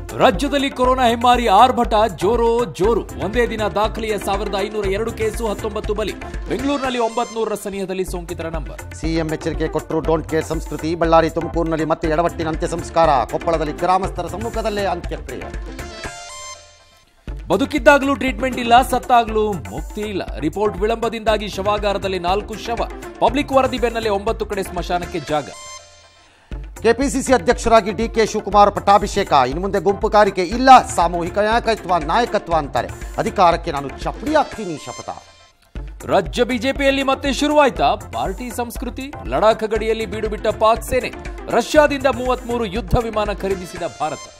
ರಾಜ್ಯದಲ್ಲಿ ಕೊರೋನಾ ಹೆಮ್ಮಾರಿ ಆರ್ಭಟ ಜೋರೋ ಜೋರು ಒಂದೇ ದಿನ ದಾಖಲೆಯ ಸಾವಿರದ ಐನೂರ ಎರಡು ಕೇಸು ಹತ್ತೊಂಬತ್ತು ಬಲಿ ಬೆಂಗಳೂರಿನಲ್ಲಿ ಒಂಬತ್ನೂರರ ಸನಿಹದಲ್ಲಿ ಸೋಂಕಿತರ ನಂಬರ್ ಸಿಎಂ ಎಚ್ಚರಿಕೆ ಕೊಟ್ಟರು ಡೋಂಟ್ ಕೇರ್ ಸಂಸ್ಕೃತಿ ಬಳ್ಳಾರಿ ತುಮಕೂರಿನಲ್ಲಿ ಮತ್ತೆ ಎಡವಟ್ಟಿನ ಅಂತ್ಯ ಸಂಸ್ಕಾರ ಕೊಪ್ಪಳದಲ್ಲಿ ಗ್ರಾಮಸ್ಥರ ಸಮ್ಮುಖದಲ್ಲೇ ಅಂತ್ಯಕ್ರಿಯೆ ಬದುಕಿದ್ದಾಗಲೂ ಟ್ರೀಟ್ಮೆಂಟ್ ಇಲ್ಲ ಸತ್ತಾಗಲೂ ಮುಕ್ತಿ ಇಲ್ಲ ರಿಪೋರ್ಟ್ ವಿಳಂಬದಿಂದಾಗಿ ಶವಾಗಾರದಲ್ಲಿ ನಾಲ್ಕು ಶವ ಪಬ್ಲಿಕ್ ವರದಿ ಬೆನ್ನಲ್ಲೇ ಒಂಬತ್ತು ಕಡೆ ಸ್ಮಶಾನಕ್ಕೆ ಜಾಗ ಕೆಪಿಸಿಸಿ ಅಧ್ಯಕ್ಷರಾಗಿ ಡಿಕೆ ಶಿವಕುಮಾರ್ ಪಟ್ಟಾಭಿಷೇಕ ಇನ್ನು ಮುಂದೆ ಗುಂಪುಗಾರಿಕೆ ಇಲ್ಲ ಸಾಮೂಹಿಕ ನಾಯಕತ್ವ ನಾಯಕತ್ವ ಅಂತಾರೆ ಅಧಿಕಾರಕ್ಕೆ ನಾನು ಚಪ್ಪಡಿ ಆಗ್ತೀನಿ ಶಪಥ ರಾಜ್ಯ ಬಿಜೆಪಿಯಲ್ಲಿ ಮತ್ತೆ ಶುರುವಾಯ್ತಾ ಪಾರ್ಟಿ ಸಂಸ್ಕೃತಿ ಲಡಾಖ್ ಗಡಿಯಲ್ಲಿ ಬೀಡು ಬಿಟ್ಟ ಪಾಕ್ ಸೇನೆ ರಷ್ಯಾದಿಂದ ಮೂವತ್ಮೂರು ಯುದ್ಧ ವಿಮಾನ ಖರೀದಿಸಿದ ಭಾರತ